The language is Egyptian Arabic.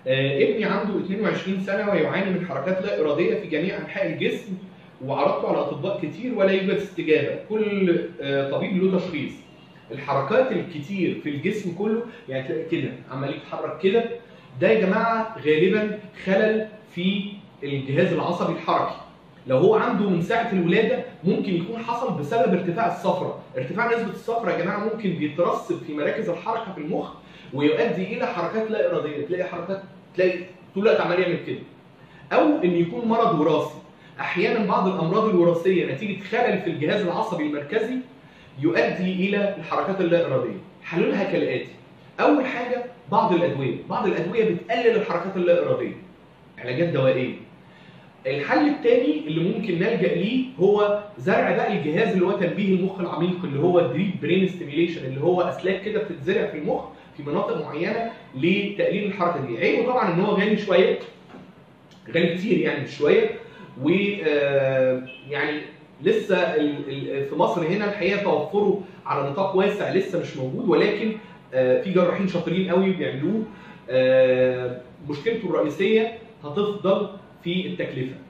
آه، ابني عنده 22 سنه ويعاني من حركات لا اراديه في جميع انحاء الجسم وعرضته على اطباء كتير ولا يوجد استجابه كل آه، طبيب له تشخيص الحركات الكتير في الجسم كله يعني تلاقي كده عمال يتحرك كده ده يا جماعه غالبا خلل في الجهاز العصبي الحركي لو هو عنده من ساعه الولاده ممكن يكون حصل بسبب ارتفاع الصفرة ارتفاع نسبه الصفرة يا جماعه ممكن بيترسب في مراكز الحركه في المخ ويؤدي الى حركات لا اراديه تلاقي حركات تلاقي طول الوقت عمال يعمل كده او ان يكون مرض وراثي احيانا بعض الامراض الوراثيه نتيجه خلل في الجهاز العصبي المركزي يؤدي الى الحركات اللا اراديه حلولها كالاتي اول حاجه بعض الادويه بعض الادويه بتقلل الحركات اللا اراديه علاجات دوائيه الحل الثاني اللي ممكن نلجا ليه هو زرع بقى الجهاز اللي هو تنبيه المخ العميق اللي هو الدريب برين ستيميليشن اللي هو اسلاك كده بتتزرع في المخ في مناطق معينه لتقليل الحركه دي عيبه طبعا ان هو غالي شويه غالي كتير يعني مش شويه و آه، يعني لسه ال- ال- في مصر هنا الحقيقه توفره على نطاق واسع لسه مش موجود ولكن آه، في جراحين شاطرين قوي بيعملوه آه، مشكلته الرئيسيه هتفضل في التكلفه